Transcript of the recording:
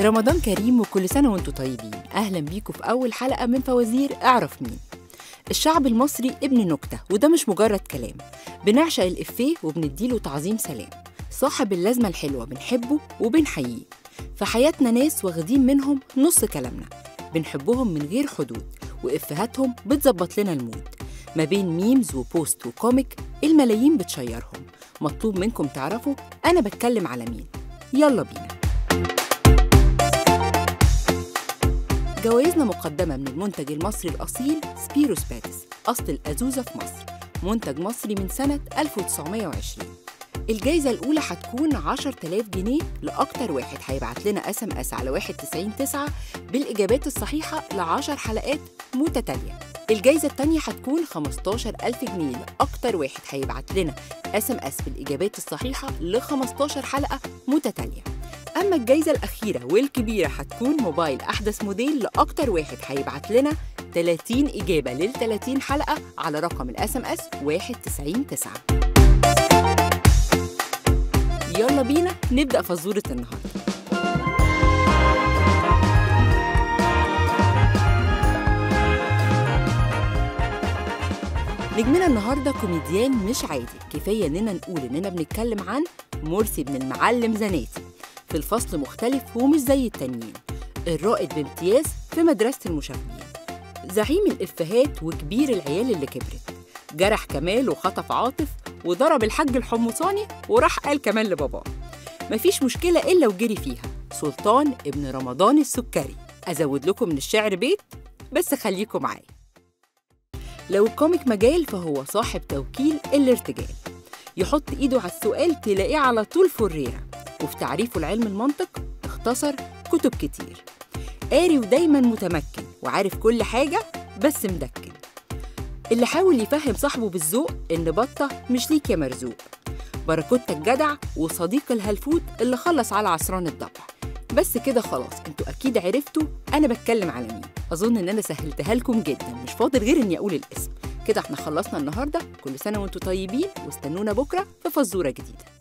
رمضان كريم وكل سنة وانتم طيبين أهلا بيكم في أول حلقة من فوازير اعرف مين الشعب المصري ابن نكتة وده مش مجرد كلام بنعشق الإفيه وبنديله تعظيم سلام صاحب اللازمة الحلوة بنحبه وبنحييه في حياتنا ناس واخدين منهم نص كلامنا بنحبهم من غير حدود وإفهاتهم بتظبط لنا المود ما بين ميمز وبوست وكوميك الملايين بتشيرهم مطلوب منكم تعرفوا أنا بتكلم على مين يلا بينا جوائزنا مقدمة من المنتج المصري الأصيل سبيروس باتس أصل الأزوزة في مصر منتج مصري من سنة 1920 الجايزة الأولى هتكون 10000 جنيه لأكتر واحد هيبعت لنا اس ام اس على 1909 بالإجابات الصحيحة ل 10 حلقات متتالية الجايزة التانية هتكون 15000 جنيه لأكتر واحد هيبعت لنا اس ام اس بالإجابات الصحيحة ل 15 حلقة متتالية أما الجايزة الأخيرة والكبيرة هتكون موبايل أحدث موديل لأكتر واحد هيبعت لنا 30 إجابة لل 30 حلقة على رقم الاس ام اس 1909 يلا بينا نبدأ فزورة النهاردة نجمنا النهاردة كوميديان مش عادي كفاية إننا نقول إننا بنتكلم عن مرسي بن المعلم زناتي في الفصل مختلف ومش زي التانيين الرائد بامتياز في مدرسة المشاغبين زعيم الإفيهات وكبير العيال اللي كبرت جرح كمال وخطف عاطف وضرب الحاج الحمصاني وراح قال كمان لباباه مفيش مشكلة إلا وجري فيها سلطان ابن رمضان السكري أزود لكم من الشعر بيت بس خليكم معايا لو الكوميك مجال فهو صاحب توكيل الارتجال يحط ايده على السؤال تلاقيه على طول فريرة وفي تعريفه لعلم المنطق اختصر كتب كتير قاري ودايما متمكن وعارف كل حاجة بس مدكن اللي حاول يفهم صاحبه بالذوق إن بطة مش ليك يا مرزوق باراكوتا الجدع وصديق الهلفوت اللي خلص على عصران الضبع بس كده خلاص انتوا اكيد عرفتوا انا بتكلم على مين اظن ان انا سهلتها لكم جدا مش فاضل غير اني اقول الاسم كده احنا خلصنا النهارده كل سنه وانتوا طيبين واستنونا بكره في فزوره جديده